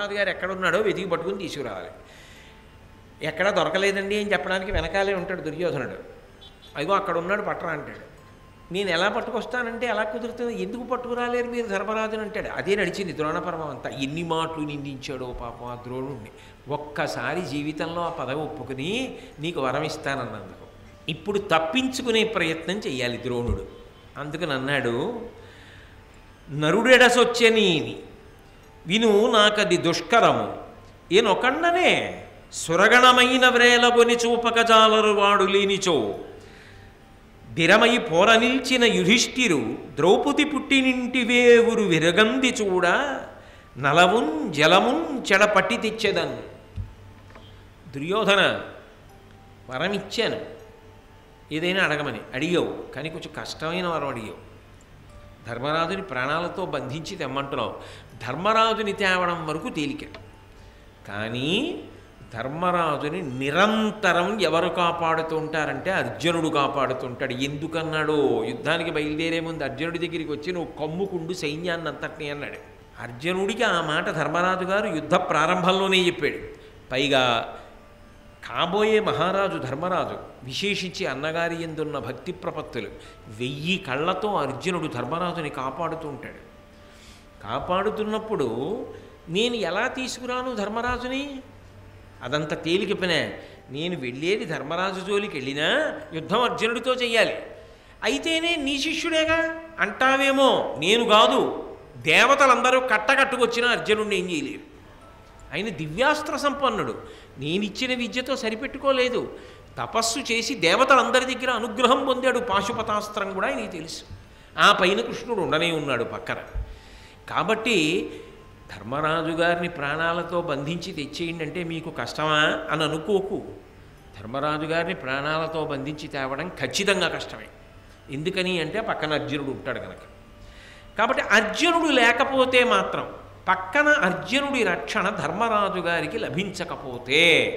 ధర్మరాజు గారు ఎక్కడున్నాడో వెతికి పట్టుకుని తీసుకురావాలి ఎక్కడా దొరకలేదండి అని చెప్పడానికి వెనకాలే ఉంటాడు దుర్యోధనుడు అదిగో అక్కడ ఉన్నాడు పట్టరా అంటాడు నేను ఎలా పట్టుకొస్తానంటే ఎలా కుదురుతుంది ఎందుకు పట్టుకురాలేరు మీరు ధర్మరాజుని అంటాడు అదే నడిచింది ద్రోణపర్వం అంతా ఎన్ని మాటలు నిందించాడో పాపం ఆ ద్రోణుణ్ణి ఒక్కసారి జీవితంలో ఆ పదవి ఒప్పుకుని నీకు వరం ఇస్తానన్నందుకు ఇప్పుడు తప్పించుకునే ప్రయత్నం చెయ్యాలి ద్రోణుడు అందుకని అన్నాడు నరుడెడసొచ్చని విను నాకది దుష్కరము ఈయనొకండనే సురగణమైన వ్రేలగొని చూపకజాలరు వాడు లేనిచో దిరమై పోర నిల్చిన యుధిష్ఠిరు ద్రౌపది పుట్టినింటి వేవురు విరగంది చూడ నలవున్ జలమున్ చెడపట్టి తెచ్చెదన్ దుర్యోధన వరం ఇచ్చాను ఏదైనా అడగమని అడిగావు కానీ కొంచెం కష్టమైన వరం అడిగావు ధర్మరాజుని ప్రాణాలతో బంధించి తెమ్మంటున్నావు ధర్మరాజుని తేవడం వరకు తేలిక కానీ ధర్మరాజుని నిరంతరం ఎవరు కాపాడుతూ ఉంటారంటే అర్జునుడు కాపాడుతుంటాడు ఎందుకన్నాడు యుద్ధానికి బయలుదేరే ముందు అర్జునుడి దగ్గరికి వచ్చి నువ్వు కమ్ముకుండు సైన్యాన్ని అంతటినీ అన్నాడు అర్జునుడికి ఆ మాట ధర్మరాజు గారు యుద్ధ ప్రారంభంలోనే చెప్పాడు పైగా కాబోయే మహారాజు ధర్మరాజు విశేషించి అన్నగారి ఎందున్న భక్తి ప్రపత్తులు వెయ్యి కళ్ళతో అర్జునుడు ధర్మరాజుని కాపాడుతూ ఉంటాడు కాపాడుతున్నప్పుడు నేను ఎలా తీసుకురాను ధర్మరాజుని అదంత తేలిక పనే నేను వెళ్ళేది ధర్మరాజు జోలికి వెళ్ళినా యుద్ధం అర్జునుడితో చెయ్యాలి అయితేనే నీ శిష్యుడేగా అంటావేమో నేను కాదు దేవతలందరూ కట్టకట్టుకొచ్చిన అర్జునుడిని ఏం చేయలేరు ఆయన దివ్యాస్త్ర సంపన్నుడు నేనిచ్చిన విద్యతో సరిపెట్టుకోలేదు తపస్సు చేసి దేవతలందరి దగ్గర అనుగ్రహం పొందాడు పాశుపతాస్త్రం కూడా ఆయనకి తెలుసు ఆ పైన కృష్ణుడు ఉండనే ఉన్నాడు పక్కన కాబట్టి ధర్మరాజు గారిని ప్రాణాలతో బంధించి తెచ్చేయండి అంటే మీకు కష్టమా అని అనుకోకు ధర్మరాజు గారిని ప్రాణాలతో బంధించి తేవడం ఖచ్చితంగా కష్టమే ఎందుకని అంటే పక్కన అర్జునుడు ఉంటాడు కనుక కాబట్టి అర్జునుడు లేకపోతే మాత్రం పక్కన అర్జునుడి రక్షణ ధర్మరాజు గారికి లభించకపోతే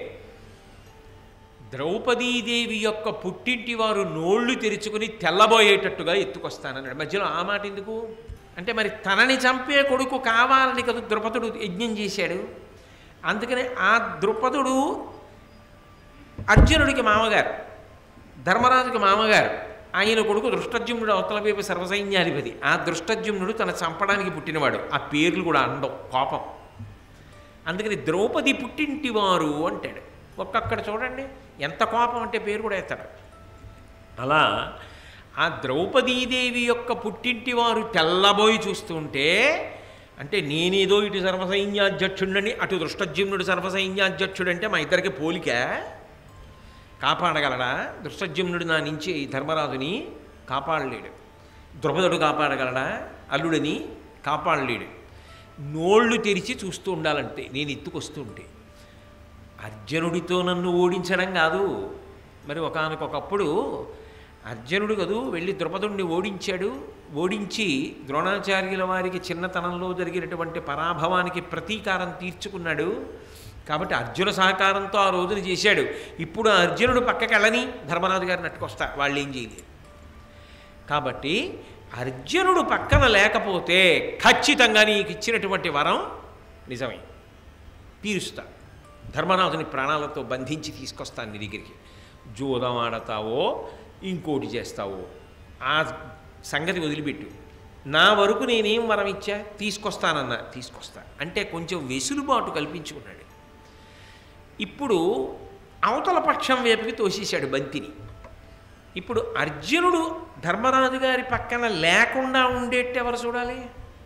ద్రౌపదీదేవి యొక్క పుట్టింటి వారు నోళ్లు తెరుచుకుని తెల్లబోయేటట్టుగా ఎత్తుకొస్తానన్నాడు మధ్యలో ఆ మాట ఎందుకు అంటే మరి తనని చంపే కొడుకు కావాలని కదా ద్రుపదుడు యజ్ఞం చేశాడు అందుకని ఆ ద్రుపదుడు అర్జునుడికి మామగారు ధర్మరాజుకి మామగారు ఆయన కొడుకు దృష్టజ్యుమ్నుడు అవతల వైపు సర్వసైన్యాధిపతి ఆ దృష్టజ్యుమ్నుడు తన చంపడానికి పుట్టినవాడు ఆ పేర్లు కూడా అండం కోపం అందుకని ద్రౌపది పుట్టింటివారు అంటాడు ఒక్కొక్కడ చూడండి ఎంత కోపం అంటే పేరు కూడా ఎత్తాడు అలా ఆ ద్రౌపదీదేవి యొక్క పుట్టింటి వారు తెల్లబోయి చూస్తుంటే అంటే నేనేదో ఇటు సర్వసైన్యాధ్యక్షుడని అటు దృష్టజ్యుమ్నుడు సర్వసైన్యాధ్యక్షుడు అంటే మా ఇద్దరికి పోలిక కాపాడగలడా దృష్టజ్యుమ్నుడు నా నుంచి ధర్మరాజుని కాపాడలేడు ద్రుపదుడు కాపాడగలడా అల్లుడిని కాపాడలేడు నోళ్ళు తెరిచి చూస్తూ ఉండాలంటే నేను ఎత్తుకొస్తుంటే అర్జునుడితో నన్ను ఓడించడం కాదు మరి ఒకనకొకప్పుడు అర్జునుడు కదూ వెళ్ళి ద్రుపదుడిని ఓడించాడు ఓడించి ద్రోణాచార్యుల వారికి చిన్నతనంలో జరిగినటువంటి పరాభవానికి ప్రతీకారం తీర్చుకున్నాడు కాబట్టి అర్జున సహకారంతో ఆ రోజున చేశాడు ఇప్పుడు ఆ అర్జునుడు పక్కకి వెళ్ళని ధర్మరాజు గారిని అట్టుకొస్తా వాళ్ళు ఏం చేయలేరు కాబట్టి అర్జునుడు పక్కన లేకపోతే ఖచ్చితంగా నీకు ఇచ్చినటువంటి వరం నిజమే తీరుస్తా ధర్మరాజుని ప్రాణాలతో బంధించి తీసుకొస్తాను నీ దగ్గరికి జూదం ఆడతావో ఇంకోటి చేస్తావో ఆ సంగతి వదిలిపెట్టు నా వరకు నేనేం వరం ఇచ్చా తీసుకొస్తానన్నా తీసుకొస్తా అంటే కొంచెం వెసులుబాటు కల్పించుకున్నాడు ఇప్పుడు అవతల పక్షం వైపుకి తోసేశాడు బంతిని ఇప్పుడు అర్జునుడు ధర్మరాజు గారి పక్కన లేకుండా ఉండేట్టు ఎవరు చూడాలి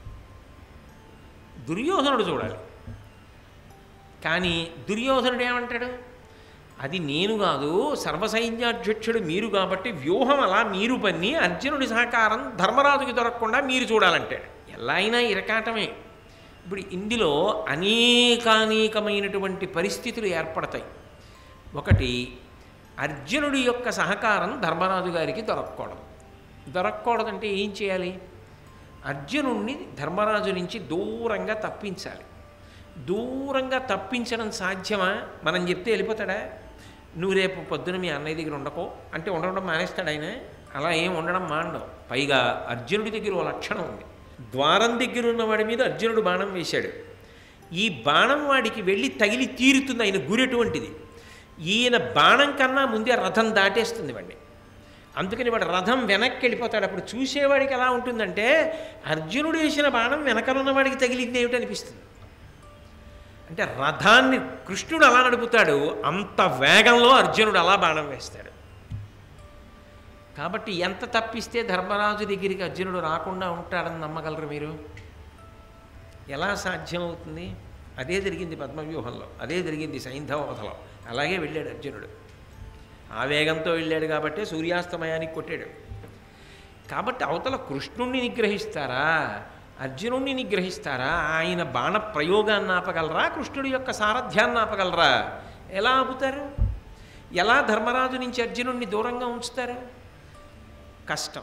దుర్యోధనుడు చూడాలి కానీ దుర్యోధనుడు ఏమంటాడు అది నేను కాదు సర్వసైన్యాధ్యక్షుడు మీరు కాబట్టి వ్యూహం అలా మీరు పన్ని అర్జునుడి సహకారం ధర్మరాజుకి దొరకకుండా మీరు చూడాలంటాడు ఎలా అయినా ఇరకాటమే ఇప్పుడు ఇందులో అనేకానేకమైనటువంటి పరిస్థితులు ఏర్పడతాయి ఒకటి అర్జునుడి యొక్క సహకారం ధర్మరాజు గారికి దొరకకూడదు దొరకకూడదంటే ఏం చేయాలి అర్జునుడిని ధర్మరాజు నుంచి దూరంగా తప్పించాలి దూరంగా తప్పించడం సాధ్యమా మనం చెప్తే వెళ్ళిపోతాడా నువ్వు రేపు పొద్దున మీ అన్నయ్య దగ్గర ఉండకో అంటే ఉండడం మానేస్తాడు ఆయన అలా ఏం ఉండడం మాండవు పైగా అర్జునుడి దగ్గర ఓ లక్షణం ఉంది ద్వారం దగ్గర ఉన్నవాడి మీద అర్జునుడు బాణం వేశాడు ఈ బాణం వాడికి వెళ్ళి తగిలి తీరుతుంది ఆయన గురెటువంటిది ఈయన బాణం కన్నా ముందే రథం దాటేస్తుంది వాడిని అందుకని వాడు రథం వెనక్కి వెళ్ళిపోతాడు అప్పుడు చూసేవాడికి ఎలా ఉంటుందంటే అర్జునుడు వేసిన బాణం వెనకనున్న వాడికి తగిలింది ఏమిటి అనిపిస్తుంది అంటే రథాన్ని కృష్ణుడు అలా నడుపుతాడు అంత వేగంలో అర్జునుడు అలా బాణం వేస్తాడు కాబట్టి ఎంత తప్పిస్తే ధర్మరాజు దగ్గరికి అర్జునుడు రాకుండా ఉంటాడని నమ్మగలరు మీరు ఎలా సాధ్యం అవుతుంది అదే జరిగింది పద్మవ్యూహంలో అదే జరిగింది సైంధవ వధలో అలాగే వెళ్ళాడు అర్జునుడు ఆ వేగంతో వెళ్ళాడు కాబట్టి సూర్యాస్తమయానికి కొట్టాడు కాబట్టి అవతల కృష్ణుణ్ణి నిగ్రహిస్తారా అర్జునుణ్ణి నిగ్రహిస్తారా ఆయన బాణ ప్రయోగాన్ని ఆపగలరా కృష్ణుడి యొక్క సారథ్యాన్ని ఆపగలరా ఎలా ఆపుతారు ఎలా ధర్మరాజు నుంచి అర్జునుణ్ణి దూరంగా ఉంచుతారు కష్టం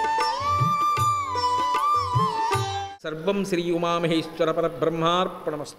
సర్వం శ్రీ ఉమామహేశ్వర పరబ్రహ్మార్పణమస్తు